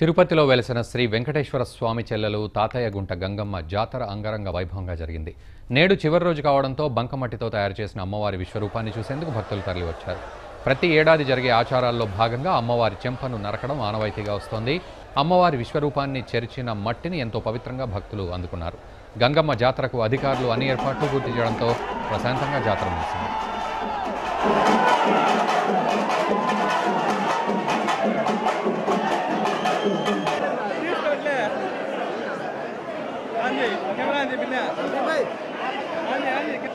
తిరుపతిలో వెలసిన శ్రీ వెంకటేశ్వర స్వామి చెల్లెలు తాతయ్యగుంట గంగమ్మ జాతర అంగరంగ వైభవంగా జరిగింది నేడు చివరి రోజు కావడంతో బంకమట్టితో తయారు చేసిన అమ్మవారి విశ్వరూపాన్ని చూసేందుకు భక్తులు తరలివచ్చారు ప్రతి ఏడాది జరిగే ఆచారాల్లో భాగంగా అమ్మవారి చెంపను నరకడం ఆనవాయితీగా వస్తోంది అమ్మవారి విశ్వరూపాన్ని చెరిచిన మట్టిని ఎంతో పవిత్రంగా భక్తులు అందుకున్నారు గంగమ్మ జాతరకు అధికారులు అన్ని ఏర్పాట్లు పూర్తి చేయడంతో ప్రశాంతంగా జాతర ముగిసింది కెమెరా అంది పిల్ల అంది అంది